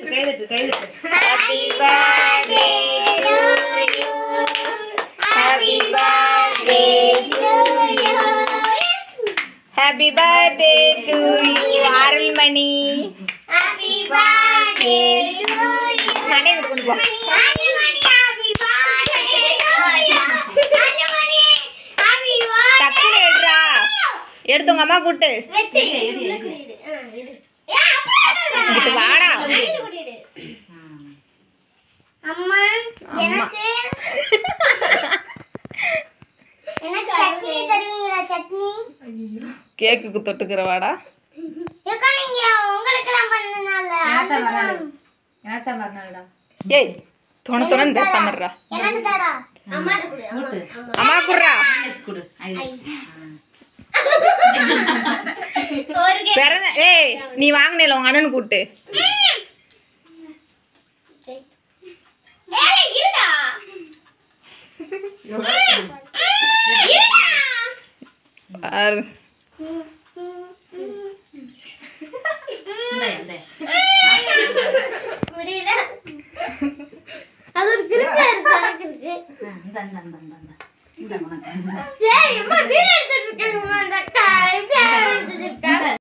கைதட்டு கைதட்டு Happy birthday to you. Happy birthday to you. Happy birthday to you, Arulmani Happy birthday to you. மணி கொண்டு போ Arulmani happy birthday to you. Arulmani happy birthday. டக்குனு எடுறா எடுத்து உங்க அம்மா கூட்டு இங்கிட்டு வாடா அம்மா அம்மா. எனக்கு எனக்கு சட்னி தருவீங்களா சட்னி கேக்குக்கு தொட்டுக்கிற வாடா ஏக்கா நீங்க உங்களுக்கு எல்லாம் பண்ணனால எனத்தா மறுநாள் எனத்தா மறுநாள்டா ஏய் தொண தொணன்னு பேசாம இருடா எனக்கு தரா அம்மாட்ட கொடு கூட்டு அம்மா குர்றா கொடு ஐ ஒரு பிறந்த ஏய் நீ வாங்கினேல உங்க அண்ணனு கூட்டு ஏய் இருடா இருடா பாரு. இந்த இந்த முடியல அது ஒரு கிருப்பா இருக்கு எனக்கு இருக்கு இந்த இந்த இந்த இந்த இந்த உனக்கு சரி அம்மா வீடு எடுத்துட்டு இருக்காங்க அம்மா அந்த அக்கா எப்படி எடுத்துட்டு இருக்கா